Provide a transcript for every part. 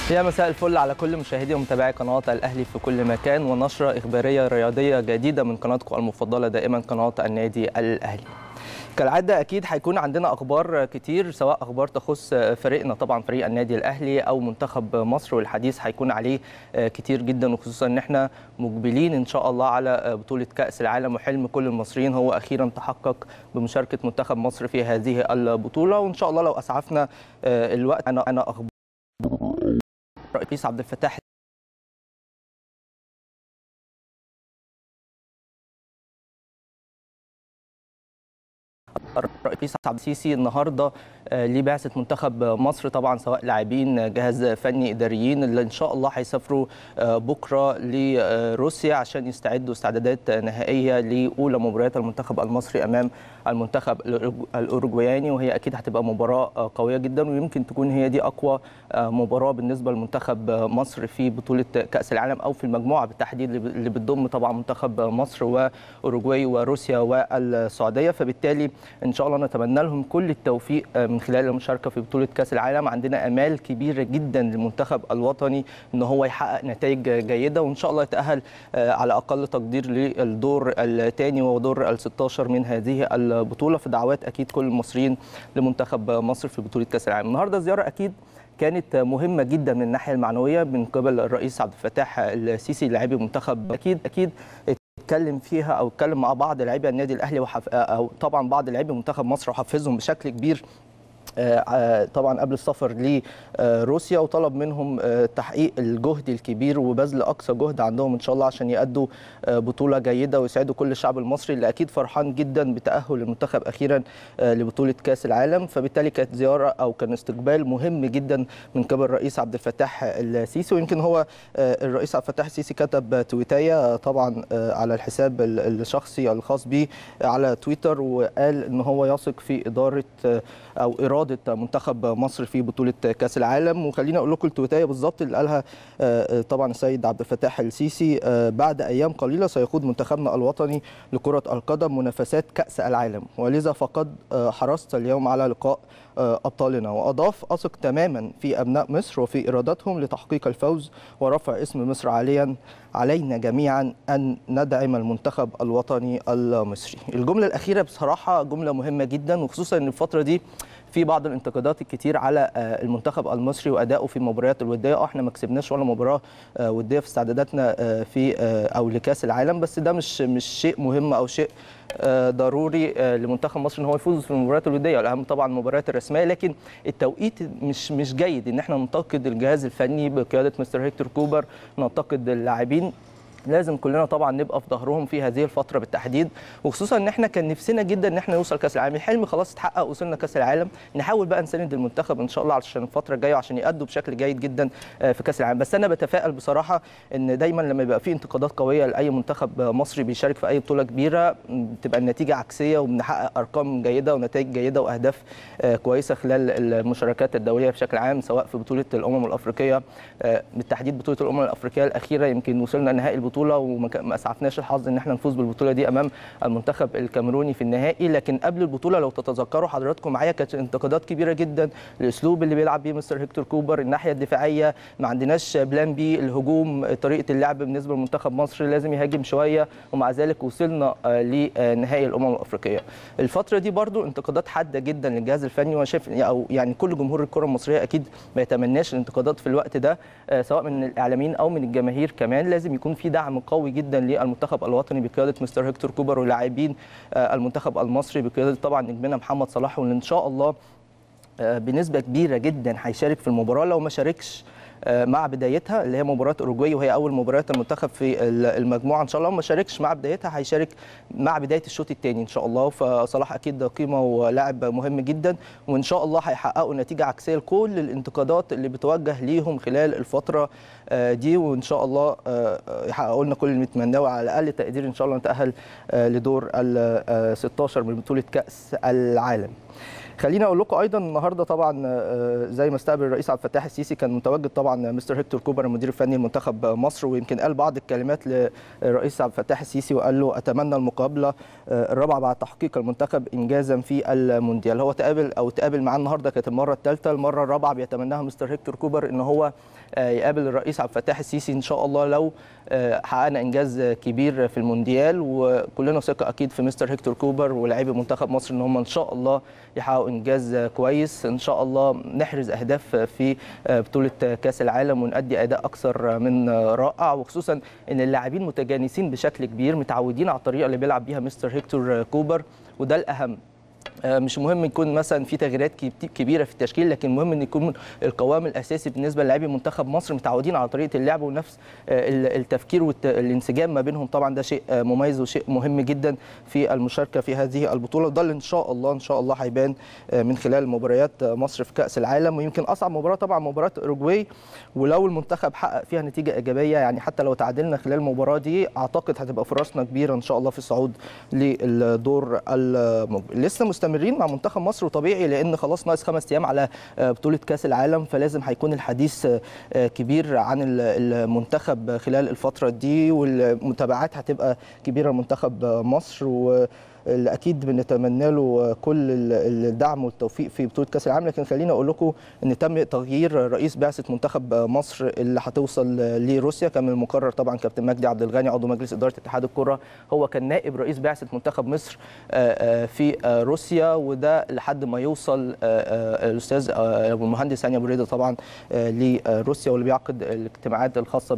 يا مساء الفل على كل مشاهدي ومتابعي قناه الاهلي في كل مكان ونشره اخباريه رياضيه جديده من قناتكم المفضله دائما قناه النادي الاهلي. كالعاده اكيد هيكون عندنا اخبار كتير سواء اخبار تخص فريقنا طبعا فريق النادي الاهلي او منتخب مصر والحديث هيكون عليه كتير جدا وخصوصا ان احنا مقبلين ان شاء الله على بطوله كاس العالم وحلم كل المصريين هو اخيرا تحقق بمشاركه منتخب مصر في هذه البطوله وان شاء الله لو اسعفنا الوقت انا انا اخبار الرئيس عبد الفتاح الرئيس عبد السيسي النهارده ليه بعثه منتخب مصر طبعا سواء لاعبين جهاز فني اداريين اللي ان شاء الله هيسافروا بكره لروسيا عشان يستعدوا استعدادات نهائيه لاولى مباريات المنتخب المصري امام المنتخب الاوروجواياني وهي اكيد هتبقى مباراه قويه جدا ويمكن تكون هي دي اقوى مباراه بالنسبه لمنتخب مصر في بطوله كاس العالم او في المجموعه بالتحديد اللي بتضم طبعا منتخب مصر واوروجواي وروسيا والسعوديه فبالتالي ان شاء الله نتمنى لهم كل التوفيق من خلال المشاركه في بطوله كاس العالم عندنا امال كبيره جدا للمنتخب الوطني ان هو يحقق نتائج جيده وان شاء الله يتاهل على اقل تقدير للدور الثاني ودور ال 16 من هذه البطوله في دعوات اكيد كل المصريين لمنتخب مصر في بطوله كاس العالم النهارده زياره اكيد كانت مهمه جدا من الناحيه المعنويه من قبل الرئيس عبد الفتاح السيسي لاعبي منتخب اكيد اكيد اتكلم فيها او اتكلم مع بعض لاعبي النادي الاهلي وحف... او طبعا بعض لاعبي منتخب مصر وحفزهم بشكل كبير طبعا قبل السفر لروسيا وطلب منهم تحقيق الجهد الكبير وبذل اقصى جهد عندهم ان شاء الله عشان يادوا بطوله جيده ويسعدوا كل الشعب المصري اللي اكيد فرحان جدا بتاهل المنتخب اخيرا لبطوله كاس العالم فبالتالي كانت زياره او كان استقبال مهم جدا من قبل الرئيس عبد الفتاح السيسي ويمكن هو الرئيس عبد الفتاح السيسي كتب تويتايه طبعا على الحساب الشخصي الخاص به على تويتر وقال ان هو يثق في اداره او اراده اراده منتخب مصر في بطوله كاس العالم وخليني اقول لكم التويتايه بالظبط اللي قالها طبعا السيد عبد الفتاح السيسي بعد ايام قليله سيخوض منتخبنا الوطني لكره القدم منافسات كاس العالم ولذا فقد حرصت اليوم على لقاء ابطالنا واضاف اثق تماما في ابناء مصر وفي ارادتهم لتحقيق الفوز ورفع اسم مصر عاليا علينا جميعا ان ندعم المنتخب الوطني المصري الجمله الاخيره بصراحه جمله مهمه جدا وخصوصا ان الفتره دي في بعض الانتقادات الكتير على المنتخب المصري وادائه في المباريات الوديه اه احنا ما كسبناش ولا مباراه وديه في استعداداتنا في او لكاس العالم بس ده مش مش شيء مهم او شيء ضروري لمنتخب مصر ان هو يفوز في المباريات الوديه والاهم طبعا المباريات الرسميه لكن التوقيت مش مش جيد ان احنا ننتقد الجهاز الفني بقياده مستر هيكتور كوبر ننتقد اللاعبين لازم كلنا طبعا نبقى في ظهرهم في هذه الفتره بالتحديد وخصوصا ان احنا كان نفسنا جدا ان احنا نوصل كاس العالم الحلم خلاص اتحقق وصلنا كاس العالم نحاول بقى نساند المنتخب ان شاء الله عشان الفتره الجايه وعشان يادوا بشكل جيد جدا في كاس العالم بس انا بتفائل بصراحه ان دايما لما يبقى في انتقادات قويه لاي منتخب مصري بيشارك في اي بطوله كبيره بتبقى النتيجه عكسيه وبنحقق ارقام جيده ونتائج جيده واهداف كويسه خلال المشاركات الدوليه بشكل عام سواء في بطوله الامم الافريقيه بالتحديد بطوله الامم الافريقيه الاخيره يمكن وصلنا نهائي البطوله وما اسعفناش الحظ ان احنا نفوز بالبطوله دي امام المنتخب الكاميروني في النهائي لكن قبل البطوله لو تتذكروا حضراتكم معايا كانت انتقادات كبيره جدا الاسلوب اللي بيلعب بيه مستر هيكتور كوبر الناحيه الدفاعيه ما عندناش بلان بي الهجوم طريقه اللعب بالنسبه لمنتخب مصر لازم يهاجم شويه ومع ذلك وصلنا لنهائي الامم الافريقيه الفتره دي برضو انتقادات حاده جدا للجهاز الفني وانا شايف او يعني كل جمهور الكره المصريه اكيد ما يتمناش الانتقادات في الوقت ده سواء من الاعلاميين او من الجماهير كمان لازم يكون في دعم قوي جدا للمنتخب الوطني بقياده مستر هيكتور كوبر ولاعبين المنتخب المصري بقياده طبعا نجمنا محمد صلاح واللي ان شاء الله بنسبه كبيره جدا هيشارك في المباراه لو ما شاركش مع بدايتها اللي هي مباراه اوروجواي وهي اول مباريات المنتخب في المجموعه ان شاء الله ما شاركش مع بدايتها هيشارك مع بدايه الشوط الثاني ان شاء الله فصلاح اكيد قيمه ولاعب مهم جدا وان شاء الله هيحققوا نتيجه عكسيه لكل الانتقادات اللي بتوجه ليهم خلال الفتره دي وان شاء الله يحققوا لنا كل اللي بنتمناه وعلى الاقل تقدير ان شاء الله نتاهل لدور ال 16 من بطوله كاس العالم خليني اقول لكم ايضا النهارده طبعا زي ما استقبل الرئيس عبد الفتاح السيسي كان متواجد طبعا مستر هيكتور كوبر المدير الفني لمنتخب مصر ويمكن قال بعض الكلمات للرئيس عبد الفتاح السيسي وقال له اتمنى المقابله الرابعه بعد تحقيق المنتخب انجازا في المونديال هو تقابل او تقابل معاه النهارده كانت المره الثالثه المره الرابعه بيتمناها مستر هيكتور كوبر ان هو يقابل الرئيس عبد الفتاح السيسي ان شاء الله لو حققنا انجاز كبير في المونديال وكلنا ثقه اكيد في مستر هيكتور كوبر ولاعيبه منتخب مصر ان هم ان شاء الله يحققوا انجاز كويس ان شاء الله نحرز اهداف في بطوله كاس العالم ونؤدي اداء اكثر من رائع وخصوصا ان اللاعبين متجانسين بشكل كبير متعودين على الطريقه اللي بيلعب بيها مستر هيكتور كوبر وده الاهم مش مهم يكون مثلا في تغييرات كبيره في التشكيل لكن مهم ان يكون القوام الاساسي بالنسبه للاعبي منتخب مصر متعودين على طريقه اللعب ونفس التفكير والانسجام ما بينهم طبعا ده شيء مميز وشيء مهم جدا في المشاركه في هذه البطوله وده اللي ان شاء الله ان شاء الله هيبان من خلال مباريات مصر في كاس العالم ويمكن اصعب مباراه طبعا مباراه اوروجواي ولو المنتخب حقق فيها نتيجه ايجابيه يعني حتى لو تعادلنا خلال المباراه دي اعتقد هتبقى فرصنا كبيره ان شاء الله في الصعود للدور المقبل لسه مستمرين مع منتخب مصر وطبيعي لان خلاص ناقص خمس ايام على بطوله كاس العالم فلازم هيكون الحديث كبير عن المنتخب خلال الفتره دي والمتابعات هتبقى كبيره لمنتخب مصر و اللي اكيد بنتمنى له كل الدعم والتوفيق في بطوله كاس العالم لكن خليني اقول لكم ان تم تغيير رئيس بعثه منتخب مصر اللي هتوصل لروسيا كان من المقرر طبعا كابتن مجدي عبد الغني عضو مجلس اداره اتحاد الكره هو كان نائب رئيس بعثه منتخب مصر في روسيا وده لحد ما يوصل الاستاذ المهندس هاني ابو ريده طبعا لروسيا واللي بيعقد الاجتماعات الخاصه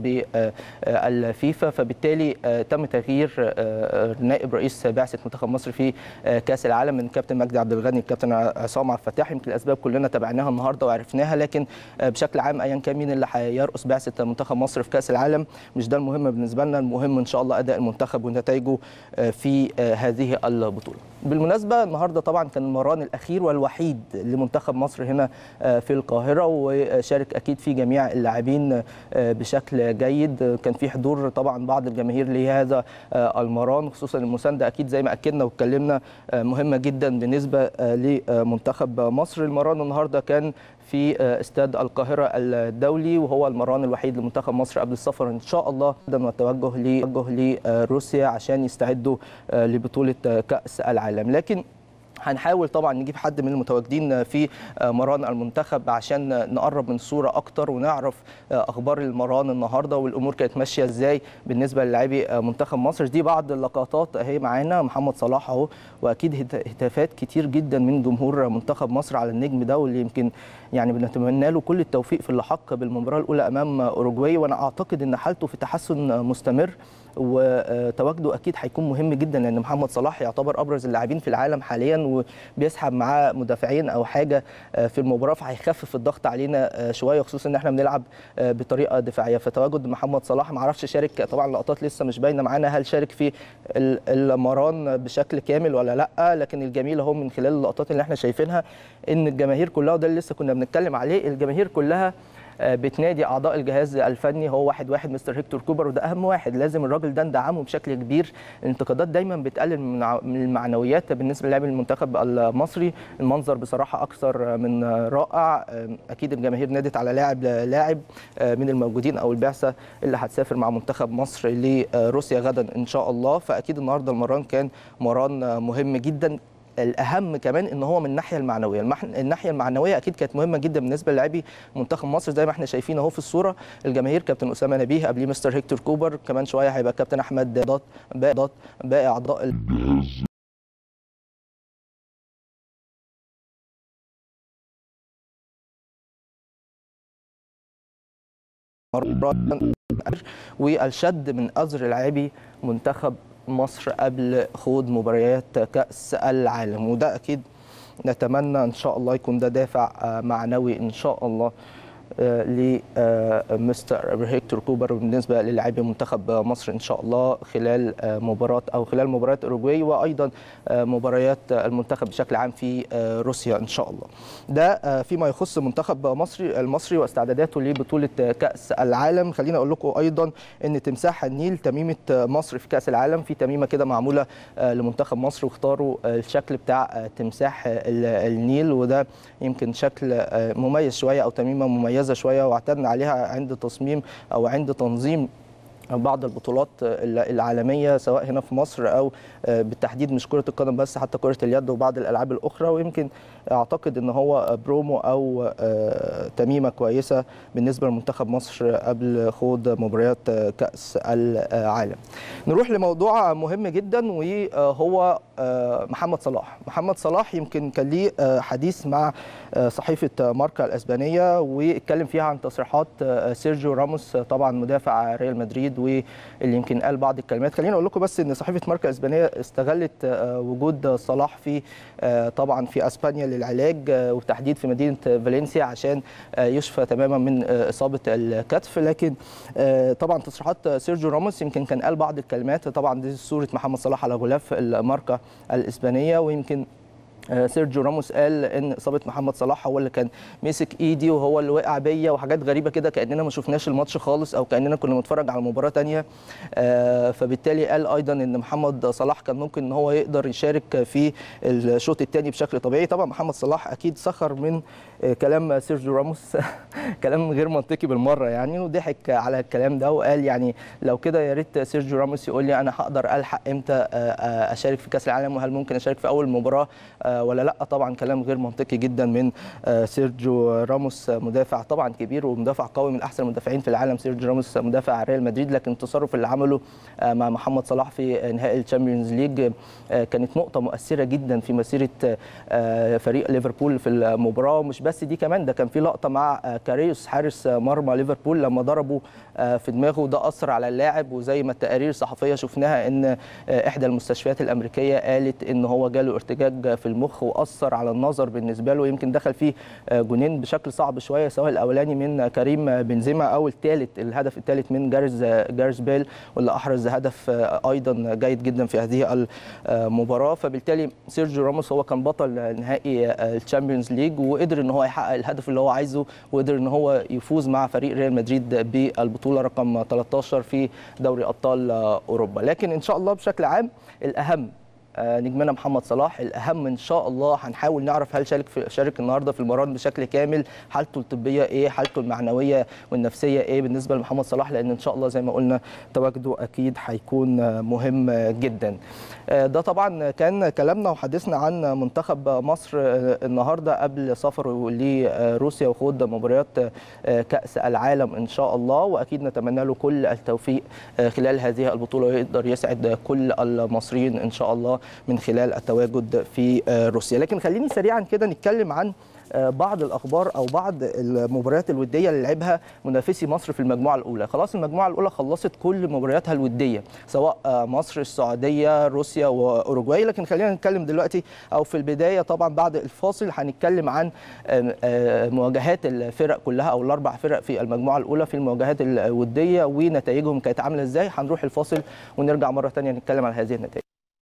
بالفيفا فبالتالي تم تغيير نائب رئيس بعثه منتخب مصر في كاس العالم من كابتن مجدي عبد الغني الكابتن عصام عبد الفتاح يمكن الاسباب كلنا تابعناها النهارده وعرفناها لكن بشكل عام ايا كان مين اللي هيرقص بعثه منتخب مصر في كاس العالم مش ده المهم بالنسبه لنا المهم ان شاء الله اداء المنتخب ونتائجه في هذه البطوله بالمناسبه النهارده طبعا كان المران الاخير والوحيد لمنتخب مصر هنا في القاهره وشارك اكيد في جميع اللاعبين بشكل جيد كان في حضور طبعا بعض الجماهير لهذا المران خصوصا المسانده اكيد زي ما اكدنا واتكلمنا مهمه جدا بالنسبه لمنتخب مصر المران النهارده كان في استاد القاهره الدولي وهو المران الوحيد لمنتخب مصر قبل السفر ان شاء الله والتوجه لروسيا عشان يستعدوا لبطوله كاس العالم لكن هنحاول طبعا نجيب حد من المتواجدين في مران المنتخب عشان نقرب من الصوره اكتر ونعرف اخبار المران النهارده والامور كانت ماشيه ازاي بالنسبه للاعبي منتخب مصر دي بعض اللقطات اهي معانا محمد صلاح اهو واكيد هتافات كتير جدا من جمهور منتخب مصر على النجم ده واللي يمكن يعني بنتمنى له كل التوفيق في اللحاق بالمباراه الاولى امام اوروجواي وانا اعتقد ان حالته في تحسن مستمر وتواجده اكيد هيكون مهم جدا لان محمد صلاح يعتبر ابرز اللاعبين في العالم حاليا وبيسحب معاه مدافعين او حاجه في المباراه فهيخفف الضغط علينا شويه خصوصا ان احنا بنلعب بطريقه دفاعيه فتواجد محمد صلاح ما اعرفش شارك طبعا اللقطات لسه مش باينه معانا هل شارك في المران بشكل كامل ولا لا لكن الجميل اهو من خلال اللقطات اللي احنا شايفينها ان الجماهير كلها وده اللي لسه كنا بنتكلم عليه الجماهير كلها بتنادي اعضاء الجهاز الفني هو واحد واحد مستر هيكتور كوبر وده اهم واحد لازم الراجل ده ندعمه بشكل كبير الانتقادات دايما بتقلل من المعنويات بالنسبه للاعبي المنتخب المصري المنظر بصراحه اكثر من رائع اكيد الجماهير نادت على لاعب لاعب من الموجودين او البعثه اللي هتسافر مع منتخب مصر لروسيا غدا ان شاء الله فاكيد النهارده المران كان مران مهم جدا الاهم كمان ان هو من الناحيه المعنويه الناحيه المعنويه اكيد كانت مهمه جدا بالنسبه للاعبي منتخب مصر زي ما احنا شايفين اهو في الصوره الجماهير كابتن اسامه نبيه قبليه مستر هيكتور كوبر كمان شويه هيبقى كابتن احمد ضاد باقي ضاد باقي اعضاء الجهاز والشد من ازر لاعبي منتخب مصر قبل خوض مباريات كأس العالم وده أكيد نتمنى إن شاء الله يكون ده دافع معنوي إن شاء الله لمستر هيكتور كوبر بالنسبه للاعبي منتخب مصر ان شاء الله خلال مباراه او خلال مباريات اوروجواي وايضا مباريات المنتخب بشكل عام في روسيا ان شاء الله. ده فيما يخص منتخب مصري المصري واستعداداته لبطوله كاس العالم، خليني اقول لكم ايضا ان تمساح النيل تميمه مصر في كاس العالم في تميمه كده معموله لمنتخب مصر واختاروا الشكل بتاع تمساح النيل وده يمكن شكل مميز شويه او تميمه مميزه شويه واعتدنا عليها عند تصميم او عند تنظيم بعض البطولات العالميه سواء هنا في مصر او بالتحديد مش كره القدم بس حتى كره اليد وبعض الالعاب الاخرى ويمكن اعتقد ان هو برومو او تميمه كويسه بالنسبه لمنتخب مصر قبل خوض مباريات كاس العالم. نروح لموضوع مهم جدا وهو محمد صلاح، محمد صلاح يمكن كان ليه حديث مع صحيفه ماركا الاسبانيه واتكلم فيها عن تصريحات سيرجيو راموس طبعا مدافع ريال مدريد واللي يمكن قال بعض الكلمات خليني اقول لكم بس ان صحيفه ماركا الاسبانيه استغلت وجود صلاح في طبعا في اسبانيا للعلاج وبالتحديد في مدينه فالنسيا عشان يشفى تماما من اصابه الكتف لكن طبعا تصريحات سيرجيو راموس يمكن كان قال بعض الكلمات طبعا دي صوره محمد صلاح على غلاف الماركه الاسبانيه ويمكن سيرجيو راموس قال ان اصابه محمد صلاح هو اللي كان مسك ايدي وهو اللي وقع بيا وحاجات غريبه كده كاننا ما شفناش الماتش خالص او كاننا كنا بنتفرج على مباراه ثانيه فبالتالي قال ايضا ان محمد صلاح كان ممكن ان هو يقدر يشارك في الشوط الثاني بشكل طبيعي طبعا محمد صلاح اكيد سخر من كلام سيرجيو راموس كلام غير منطقي بالمره يعني وضحك على الكلام ده وقال يعني لو كده يا ريت سيرجيو راموس يقول لي انا هقدر الحق امتى اشارك في كاس العالم وهل ممكن اشارك في اول مباراه ولا لا طبعا كلام غير منطقي جدا من سيرجيو راموس مدافع طبعا كبير ومدافع قوي من احسن المدافعين في العالم سيرجيو راموس مدافع ريال مدريد لكن التصرف اللي عمله مع محمد صلاح في نهائي الشامبيونز ليج كانت نقطه مؤثره جدا في مسيره فريق ليفربول في المباراه مش بس دي كمان ده كان في لقطه مع كاريوس حارس مرمى ليفربول لما ضربوا في دماغه ده اثر على اللاعب وزي ما التقارير الصحفيه شفناها ان احدى المستشفيات الامريكيه قالت ان هو جاله ارتجاج في المخ واثر على النظر بالنسبه له يمكن دخل فيه جونين بشكل صعب شويه سواء الاولاني من كريم بنزيما او الثالث الهدف الثالث من جارز جارز بيل واللي احرز هدف ايضا جيد جدا في هذه المباراه فبالتالي سيرجيو راموس هو كان بطل نهائي الشامبيونز ليج وقدر ان هو يحقق الهدف اللي هو عايزه وقدر ان هو يفوز مع فريق ريال مدريد بالبطوله رقم 13 في دوري ابطال اوروبا لكن ان شاء الله بشكل عام الاهم نجمنا محمد صلاح الاهم ان شاء الله هنحاول نعرف هل شارك في شارك النهارده في المباراه بشكل كامل حالته الطبيه ايه حالته المعنويه والنفسيه ايه بالنسبه لمحمد صلاح لان ان شاء الله زي ما قلنا تواجده اكيد هيكون مهم جدا ده طبعا كان كلامنا وحديثنا عن منتخب مصر النهارده قبل سفره لروسيا وخوض مباريات كاس العالم ان شاء الله واكيد نتمنى له كل التوفيق خلال هذه البطوله ويقدر يسعد كل المصريين ان شاء الله من خلال التواجد في روسيا لكن خليني سريعا كده نتكلم عن بعض الاخبار او بعض المباريات الوديه اللي لعبها منافسي مصر في المجموعه الاولى خلاص المجموعه الاولى خلصت كل مبارياتها الوديه سواء مصر السعوديه روسيا واوروجواي لكن خلينا نتكلم دلوقتي او في البدايه طبعا بعد الفاصل هنتكلم عن مواجهات الفرق كلها او الاربع فرق في المجموعه الاولى في المواجهات الوديه ونتائجهم كانت عامله ازاي هنروح الفاصل ونرجع مره ثانيه نتكلم على هذه النتائج